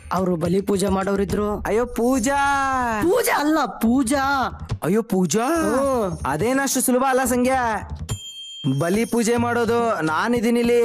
ಅವರು ಬಲಿ ಪೂಜೆ ಮಾಡೋರಿದ್ರು ಅಯ್ಯೋ ಪೂಜಾ ಪೂಜೆ ಅಲ್ಲ ಪೂಜಾ ಅಯ್ಯೋ ಪೂಜಾ ಹ್ಮ್. ಅದೇನಷ್ಟು ಸುಲಭ ಅಲ್ಲ ಸಂಗ್ಯಾ ಬಲಿ ಪೂಜೆ ಮಾಡೋದು ನಾನಿದ್ದೀನಿ ಇಲ್ಲಿ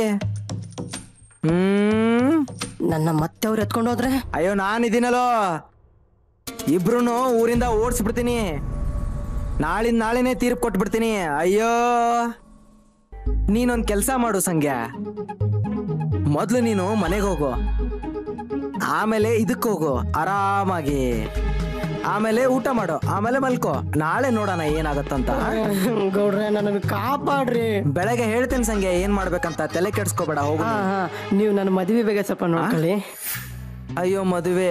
ಹ್ಮ್ ನನ್ನ ಮತ್ತೆ ಅವ್ರು ಎತ್ಕೊಂಡು ಹೋದ್ರೆ ಅಯ್ಯೋ ನಾನಿದ್ದೀನಲ್ಲೋ ಇಬ್ರು ಊರಿಂದ ಓಡಿಸ್ಬಿಡ್ತೀನಿ ನಾಳಿಂದ ನಾಳೆನೆ ತೀರ್ಪು ಕೊಟ್ಬಿಡ್ತೀನಿ ಅಯ್ಯೋ ನೀನೊಂದ್ ಕೆಲಸ ಮಾಡು ಸಂಗ್ಯಾ ಮೊದ್ಲು ನೀನು ಮನೆಗೆ ಹೋಗು ಆಮೇಲೆ ಇದಕ್ಕೆ ಹೋಗು ಆರಾಮಾಗಿ ಆಮೇಲೆ ಊಟ ಮಾಡು ಆಮೇಲೆ ಮಲ್ಕೋ ನಾಳೆ ನೋಡೋಣ ಏನಾಗತ್ತಂತ ಗೌಡ್ರೆ ನನ್ನ ಕಾಪಾಡ್ರಿ ಬೆಳಗ್ಗೆ ಹೇಳ್ತೀನಿ ಸಂಗ್ಯಾ ಏನ್ ಮಾಡ್ಬೇಕಂತ ತಲೆ ಕೆಡ್ಸ್ಕೋಬೇಡ ಹೋಗು ಹಾ ಹಾ ನೀವು ನನ್ನ ಮದುವೆ ಬಗ್ಗೆ ಸ್ವಲ್ಪ ನೋಡ್ಕೊಳ್ಳಿ ಅಯ್ಯೋ ಮದುವೆ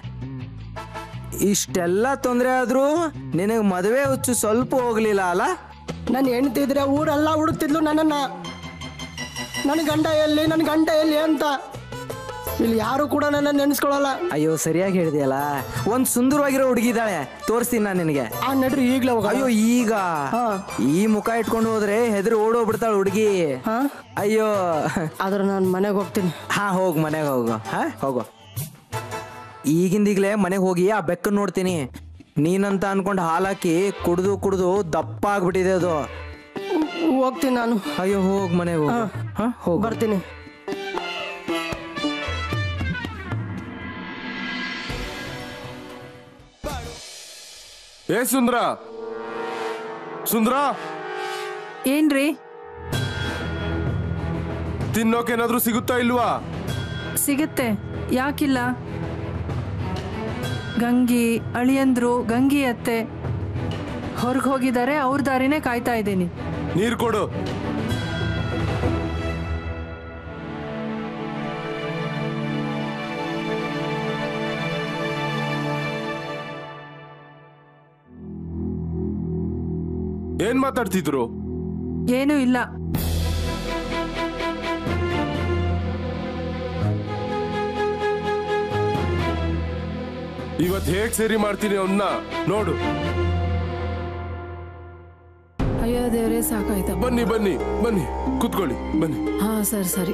ಇಷ್ಟೆಲ್ಲ ತೊಂದರೆ ಆದ್ರೂ ನಿನಗೆ ಮದುವೆ ಹುಚ್ಚು ಸ್ವಲ್ಪ ಹೋಗ್ಲಿಲ್ಲ ಅಲ್ಲ ನನ್ನ ಹೆಂಡತಿ ಇದ್ರೆ ಊರೆಲ್ಲ ಹುಡುಕ್ತಿದ್ಲು ನನ್ನನ್ನ ನನ್ನ ಗಂಡ ಎಲ್ಲಿ ನನ್ನ ಗಂಡ ಎಲ್ಲಿ ಅಂತ ಇಲ್ಲಿ ಯಾರು ಕೂಡ ನನ್ನ ನೆನೆಸ್ಕೊಳ್ಳಲ್ಲ ಅಯ್ಯೋ ಸರಿಯಾಗಿ ಹೇಳಿದೆಯಲ್ಲ ಒಂದ್ ಸುಂದರವಾಗಿರೋ ಹುಡುಗಿದಾಳೆ ತೋರಿಸ್ತೀನಿ ನಾನು ನಿನಗೆ ಆ ನಡ್ರಿ ಈಗ್ಲೇ ಹೋಗ ಅಯ್ಯೋ ಈಗ ಹಾ. ಈ ಮುಖ ಇಟ್ಕೊಂಡು ಹೋದ್ರೆ ಹೆದರಿ ಓಡೋಗ್ಬಿಡ್ತಾಳ ಹುಡುಗಿ ಹಾ ಅಯ್ಯೋ ಆದ್ರೆ ನಾನು ಮನೆಗೆ ಹೋಗ್ತೀನಿ ಹಾ ಹೋಗ್ ಮನೆಗೆ ಹೋಗು ಹಾ ಹೋಗು ಈಗಿಂದೀಗ್ಲೇ ಮನೆಗೆ ಹೋಗಿ ಆ ಬೆಕ್ಕನ್ ನೋಡ್ತೀನಿ ನೀನಂತ ಅನ್ಕೊಂಡು ಹಾಲಾಕಿ ಕುಡ್ದು ಕುಡ್ದು ದಪ್ಪ ಆಗ್ಬಿಟ್ಟಿದೆ ಅದು ಹೋಗ್ತೀನಿ ನಾನು ಅಯ್ಯೋ ಹೋಗ್ ಮನೆಗೆ ಹೋಗು ಹಾ ಹೋಗ್ ಬರ್ತೀನಿ ಏ ಸುಂದ್ರ ಸುಂದ್ರ ಏನ್ರಿ ತಿನ್ನೋಕೇನಾದ್ರೂ ಸಿಗುತ್ತಾ ಇಲ್ವಾ ಸಿಗತ್ತೆ ಯಾಕಿಲ್ಲ ಗಂಗಿ ಅಳಿಯಂದ್ರು ಗಂಗಿ ಅತ್ತೆ ಹೊರಗೆ ಹೋಗಿದ್ದಾರೆ ಅವ್ರ ದಾರಿನೇ ಕಾಯ್ತಾ ಇದ್ದೀನಿ ನೀರ್ ಕೊಡು ಏನ್ ಮಾತಾಡ್ತಿದ್ರು ಏನೂ ಇಲ್ಲ ಇವತ್ ಹೇಗ್ ಸರಿ ಮಾಡ್ತೀನಿ ಅವನ್ನ ನೋಡು ಅಯ್ಯೋ ದೇವ್ರೇ ಸಾಕಾಯ್ತಪ್ಪ ಬನ್ನಿ ಬನ್ನಿ ಬನ್ನಿ ಕುತ್ಕೊಳ್ಳಿ ಬನ್ನಿ ಹಾ ಸರಿ ಸರಿ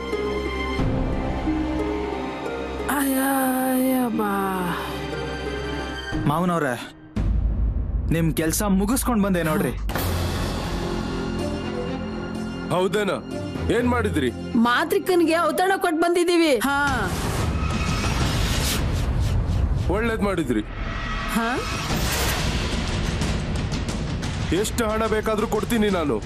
ಅಯ್ಯಬ್ಬಾ ಮಾವನವ್ರೆ ನಿಮ್ ಕೆಲ್ಸ ಮುಗಿಸ್ಕೊಂಡ್ ಬಂದೆ ನೋಡ್ರಿ ಹೌದೇನ ಏನ್ ಮಾಡಿದ್ರಿ ಮಾತ್ರಿಕನ್ಗೆ ಔತಣ ಕೊಟ್ಟು ಬಂದಿದೀವಿ ಹಾ ಒಳ್ಳೇದ್ ಮಾಡಿದ್ರಿ ಹಾ ಎಷ್ಟು ಹಣ ಬೇಕಾದ್ರೂ ಕೊಡ್ತೀನಿ ನಾನು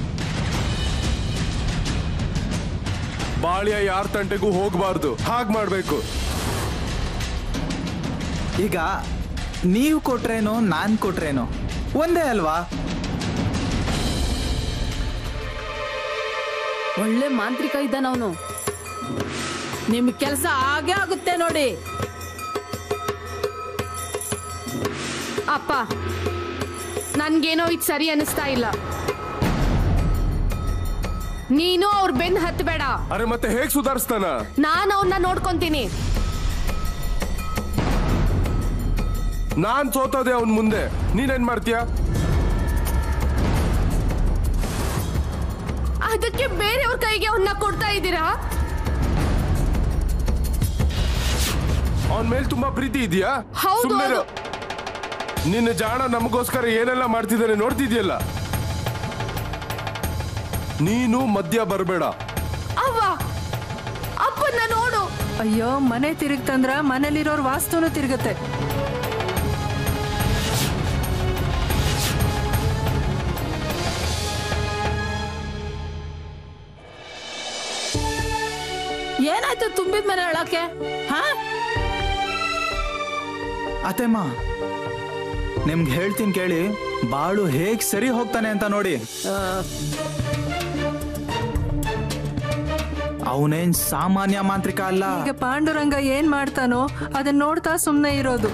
ಬಾಳ್ಯ ಯಾರ ತಂಟೆಗೂ ಹೋಗ್ಬಾರ್ದು ಹಾಗ್ ಮಾಡ್ಬೇಕು ಈಗ ನೀವು ಕೊಟ್ರೇನೋ ನಾನ್ ಕೊಟ್ರೇನೋ ಒಂದೇ ಅಲ್ವಾ ಒಳ್ಳೆ ಮಾಂತ್ರಿಕ ಇದ್ದಾನ ಅವನು ನಿಮ್ ಕೆಲಸ ಆಗೇ ಆಗುತ್ತೆ ನೋಡಿ ಅಪ್ಪ ನನ್ಗೇನೋ ಇದು ಸರಿ ಅನಿಸ್ತಾ ಇಲ್ಲ ನೀನು ಅವ್ರ ಬೆನ್ ಹತ್ಬೇಡ ಅರೆ ಮತ್ತೆ ಹೇಗ್ ಸುಧಾರಿಸ್ತಾನ ನಾನು ಅವನ್ನ ನೋಡ್ಕೊಂತೀನಿ ನಾನ್ ಸೋತೋದೆ ಅವನ್ ಮುಂದೆ ನೀನೇನ್ ಮಾಡ್ತೀಯ ಅದಕ್ಕೆ ಬೇರೆಯವ್ರ ಕೈಗೆ ಅವನ್ನ ಕೊಡ್ತಾ ಇದ್ದೀರಾ ಅವನ್ ಮೇಲೆ ತುಂಬಾ ಪ್ರೀತಿ ಇದೆಯಾ ಹೌದು, ಸುಮ್ನಿರು. ಹೌದು. ನಿನ್ನ ಜಾಣ ನಮಗೋಸ್ಕರ ಏನೆಲ್ಲ ಮಾಡ್ತಿದ್ದಾನೆ ನೋಡ್ತಿದ್ಯಲ್ಲ ನೀನು ಮಧ್ಯ ಬರಬೇಡ ಅವ್ವ ಅಪ್ಪನ್ನ ನೋಡು ಅಯ್ಯೋ ಮನೆ ತಿರುಗ್ತಂದ್ರ ಮನೇಲಿರೋರ್ ವಾಸ್ತುನು ತಿರುಗತ್ತೆ ಏನಾಯ್ತು ತುಂಬಿದ ಮನೆ ಹೇಳಕ್ಕೆ ಹಾ ಅತೆಮ್ಮ ನಿಮ್ಗೆ ಹೇಳ್ತೀನಿ ಕೇಳಿ ಬಾಳು ಹೇಗ್ ಸರಿ ಹೋಗ್ತಾನೆ ಅಂತ ನೋಡಿ ಅವನೇನ್ ಸಾಮಾನ್ಯ ಮಾಂತ್ರಿಕ ಅಲ್ಲ ಈಗ ಪಾಂಡುರಂಗ ಏನ್ ಮಾಡ್ತಾನೋ ಅದನ್ನ ನೋಡ್ತಾ ಸುಮ್ನೆ ಇರೋದು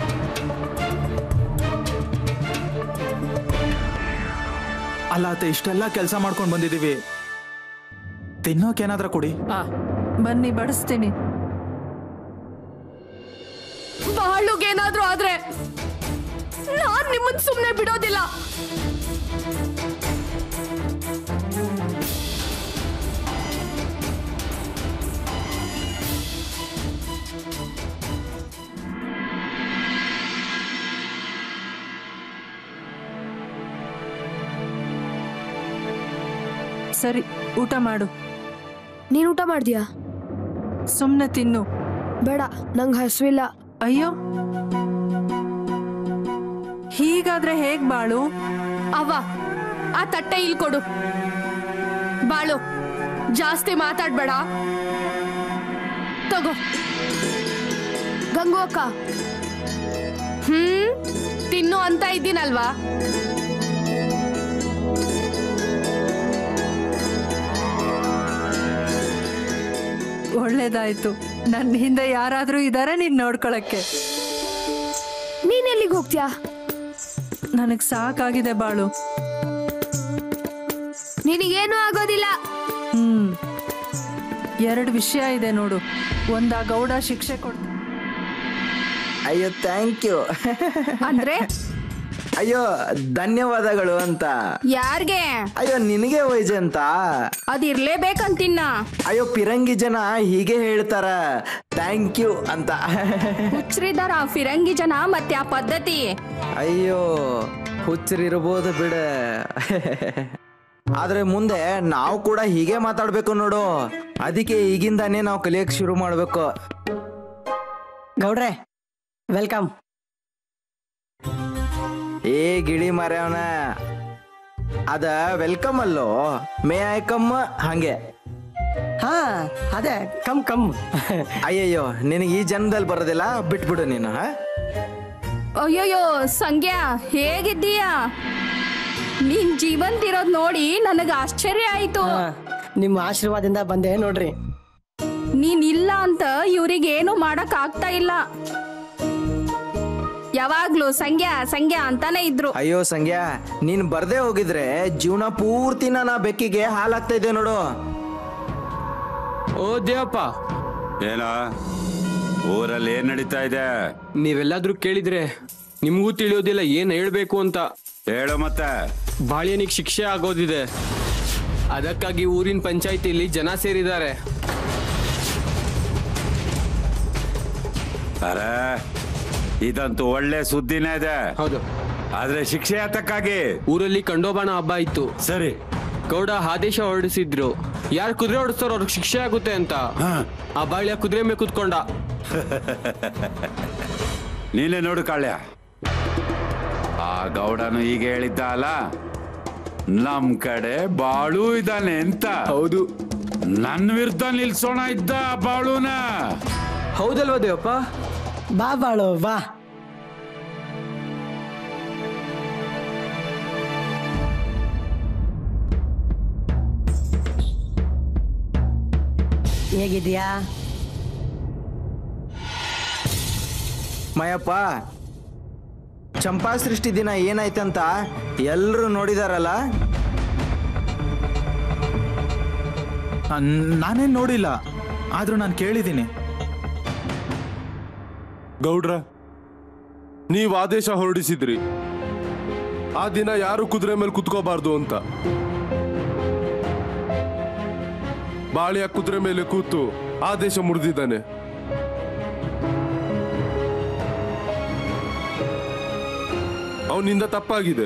ಅಲ್ಲ ಅತ್ತೆ ಇಷ್ಟೆಲ್ಲ ಕೆಲಸ ಮಾಡ್ಕೊಂಡು ಬಂದಿದೀವಿ ತಿನ್ನೋಕೇನಾದ್ರ ಕೊಡಿ ಆ, ಬನ್ನಿ ಬಡಿಸ್ತೀನಿ ಬಾಳುಗೇನಾದ್ರೂ ಆದ್ರೆ ನಾನ್ ನಿಮ್ಮನ್ ಸುಮ್ನೆ ಬಿಡೋದಿಲ್ಲ ಸರಿ ಊಟ ಮಾಡು ನೀನ್ ಊಟ ಮಾಡ್ದ್ಯಾ ಸುಮ್ಮನೆ ತಿನ್ನು ಬೇಡ ನಂಗೆ ಹಸುವಿಲ್ಲ ಅಯ್ಯೋ ಹೀಗಾದ್ರೆ ಹೇಗ್ ಬಾಳು ಅವ್ವ ಆ ತಟ್ಟೆ ಇಲ್ಲಿ ಕೊಡು ಬಾಳು ಜಾಸ್ತಿ ಮಾತಾಡ್ಬೇಡ ತಗೋ ಗಂಗು ಅಕ್ಕ ಹ್ಮ್ ತಿನ್ನು ಅಂತ ಇದ್ದೀನಲ್ವಾ ಒಳ್ಳೇದಾಯ್ತು ನನ್ನ ಹಿಂದೆ ಯಾರಾದ್ರೂ ಇದಾರೆ ನೀನ್ ನೋಡ್ಕೊಳಕ್ಕೆ ನೀನ್ ಎಲ್ಲಿಗೆ ಹೋಗ್ತೀಯಾ ನನಗ್ ಸಾಕಾಗಿದೆ ಬಾಳು ನಿನಗೇನು ಆಗೋದಿಲ್ಲ ಹ್ಮ್ ಎರಡು ವಿಷಯ ಇದೆ ನೋಡು ಒಂದ ಗೌಡ ಶಿಕ್ಷೆ ಕೊಡ್ತ ಅಯ್ಯೋ ಥ್ಯಾಂಕ್ ಯು ಅಂದ್ರೆ ಅಯ್ಯೋ ಧನ್ಯವಾದಗಳು ಅಂತ ಯಾರ್ಗೆ ಅಯ್ಯೋ ನಿನಗೆ ವೈಜಂತ ಅದಿರ್ಲೇಬೇಕಂತಿನ್ನ ಅಯ್ಯೋ ಪಿರಂಗಿ ಜನ ಹೀಗೆ ಹೇಳ್ತಾರ ಥ್ಯಾಂಕ್ ಯು ಅಂತ ಹುಚ್ರಿದಾರ ಆ ಫಿರಂಗಿ ಜನ ಮತ್ತೆ ಆ ಪದ್ಧತಿ ಅಯ್ಯೋ ಹುಚ್ಚರಿರ್ಬೋದು ಬಿಡ ಆದ್ರೆ ಮುಂದೆ ನಾವು ಕೂಡ ಹೀಗೆ ಮಾತಾಡ್ಬೇಕು ನೋಡು ಅದಕ್ಕೆ ಈಗಿಂದಾನೇ ನಾವು ಕಲಿಯಕ್ ಶುರು ಮಾಡ್ಬೇಕು ಗೌಡ್ರೆ ವೆಲ್ಕಮ್ ಏ ಗಿಳಿ ಮರ್ಯವನ ಅದ ವೆಲ್ಕಮ್ ಅಲ್ಲೋ ಮೇ ಐ ಕಮ್ ಹಂಗೆ ಹಾ ಅದೇ ಕಮ್ ಕಮ್ ಅಯ್ಯಯ್ಯೋ ನಿನಗೆ ಈ ಜನ್ಮದಲ್ಲಿ ಬರೋದಿಲ್ಲ ಬಿಟ್ಬಿಡು ನೀನು ಹಾ ಅಯ್ಯೋಯ್ಯೋ ಸಂಗ್ಯಾ ಹೇಗಿದ್ದೀಯಾ ನೀನ್ ಜೀವಂತಿರೋದ್ ನೋಡಿ ನನಗ ಆಶ್ಚರ್ಯ ಆಯ್ತು ಹಾ, ನಿಮ್ಮ ಆಶೀರ್ವಾದದಿಂದ ಬಂದೆ ನೋಡ್ರಿ ನೀನ್ ಇಲ್ಲ ಅಂತ ಇವ್ರಿಗೇನು ಮಾಡಕ್ ಆಗ್ತಾ ಇಲ್ಲ ಯಾವಾಗ್ಲೂ ಸಂಗ್ಯಾ ಸಂಗ್ಯಾ ಅಂತಾನೆ ಇದ್ರು ಅಯ್ಯೋ ಸಂಗ್ಯಾ ನೀನ್ ಬರ್ದೇ ಹೋಗಿದ್ರೆ ಜೀವನ ಪೂರ್ತಿನ ನಾ ಬೆಕ್ಕಿಗೆ ಹಾಲಾಗ್ತಾ ಇದ್ದೆ ನೋಡು ಓ ದೇವಪ್ಪ ಏನ ಊರಲ್ಲಿ ಏನ್ ನಡೀತಾ ಇದೆ ನೀವೆಲ್ಲಾದ್ರೂ ಕೇಳಿದ್ರೆ ನಿಮಗೂ ತಿಳಿಯೋದಿಲ್ಲ ಏನ್ ಹೇಳ್ಬೇಕು ಅಂತ ಹೇಳು ಮತ್ತೆ ಬಾಳ್ಯನಿಗೆ ಶಿಕ್ಷೆ ಆಗೋದಿದೆ ಅದಕ್ಕಾಗಿ ಊರಿನ ಪಂಚಾಯತಿಲಿ ಜನ ಸೇರಿದ್ದಾರೆ ಅರೆ ಇದಂತೂ ಒಳ್ಳೆ ಸುದ್ದಿನೇ ಇದೆ ಹೌದು ಆದ್ರೆ ಶಿಕ್ಷೆ ಯಾತಕ್ಕಾಗಿ ಊರಲ್ಲಿ ಕಂಡೋಬಾಣ ಹಬ್ಬ ಇತ್ತು ಸರಿ ಗೌಡ ಆದೇಶ ಹೊರಡಿಸಿದ್ರು ಯಾರು ಕುದುರೆ ಹೊಡಿಸ್ತಾರೋ ಅವ್ರಿಗೆ ಶಿಕ್ಷೆ ಆಗುತ್ತೆ ಅಂತ ಆ ಬಾಳ್ಯ ಕುದುರೆ ಮೇಲೆ ಕುತ್ಕೊಂಡ ನೀನೇ ನೋಡು ಕಾಳ್ಯ ಆ ಗೌಡನು ಈಗ ಹೇಳಿದ್ದ ಅಲ್ಲ ನಮ್ ಕಡೆ ಬಾಳು ಇದ್ದಾನೆ ಅಂತ ಹೌದು ನನ್ನ ವಿರುದ್ಧ ನಿಲ್ಸೋಣ ಇದ್ದ ಆ ಬಾಳುನ ಹೌದಲ್ವಾ ದೇವಪ್ಪ ಬಾ ಬಾಳು ಬಾ ಹೇಗಿದ್ಯಾ ಮಯಪ್ಪ ಚಂಪಾ ಸೃಷ್ಟಿ ದಿನ ಏನಾಯ್ತಂತ ಎಲ್ರು ನೋಡಿದಾರಲ್ಲ ನಾನೇನ್ ನೋಡಿಲ್ಲ ಆದ್ರೂ ನಾನು ಕೇಳಿದ್ದೀನಿ ಗೌಡ್ರ ನೀವ್ ಆದೇಶ ಹೊರಡಿಸಿದ್ರಿ ಆ ದಿನ ಯಾರು ಕುದುರೆ ಮೇಲೆ ಕುತ್ಕೋಬಾರ್ದು ಅಂತ ಬಾಳಿಯ ಕುದುರೆ ಮೇಲೆ ಕೂತು ಆದೇಶ ಮುರಿದಿದ್ದಾನೆ ಅವನಿಂದ ತಪ್ಪಾಗಿದೆ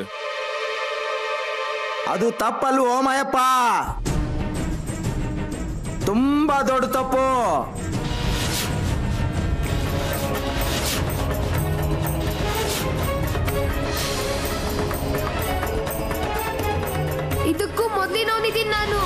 ಅದು ತಪ್ಪಲ್ವೋ ಮಯಪ್ಪ ತುಂಬಾ ದೊಡ್ಡ ತಪ್ಪು ಇದಕ್ಕೂ ಮೊದ್ಲಿನವನಿದ್ದೀನಿ ನಾನು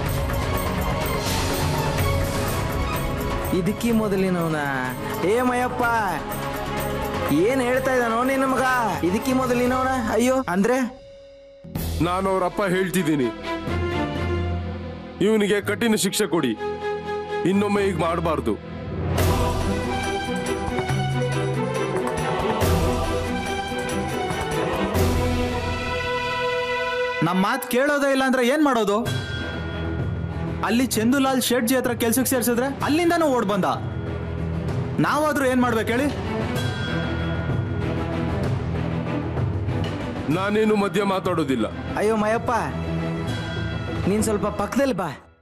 ಇದಕ್ಕಿ ಮೊದಲಿನವನ ಏ ಮಯಪ್ಪ ಏನ್ ಹೇಳ್ತಾ ಇದ್ದಾನೋ ನಿನ್ ಮಗ ಇದಕ್ಕಿ ಮೊದಲಿನವನ ಅಯ್ಯೋ ಅಂದ್ರೆ ನಾನು ಅವರಪ್ಪ ಹೇಳ್ತಿದ್ದೀನಿ ಇವನಿಗೆ ಕಠಿಣ ಶಿಕ್ಷೆ ಕೊಡಿ ಇನ್ನೊಮ್ಮೆ ಈಗ ಮಾಡಬಾರ್ದು ನಮ್ಮ ಮಾತು ಕೇಳೋದೇ ಇಲ್ಲ ಅಂದ್ರೆ ಏನ್ ಮಾಡೋದು ಅಲ್ಲಿ ಚಂದುಲಾಲ್ ಶೆಟ್ಜಿ ಹತ್ರ ಕೆಲ್ಸಕ್ಕೆ ಸೇರ್ಸಿದ್ರೆ ಅಲ್ಲಿಂದಾನು ಓಡ್ ಬಂದ ನಾವಾದ್ರೂ ಏನ್ ಮಾಡ್ಬೇಕು ಹೇಳಿ ನಾನೇನು ಮಧ್ಯ ಮಾತಾಡೋದಿಲ್ಲ ಅಯ್ಯೋ ಮಯಪ್ಪ ನೀನ್ ಸ್ವಲ್ಪ ಪಕ್ಕದಲ್ಲಿ ಬಾ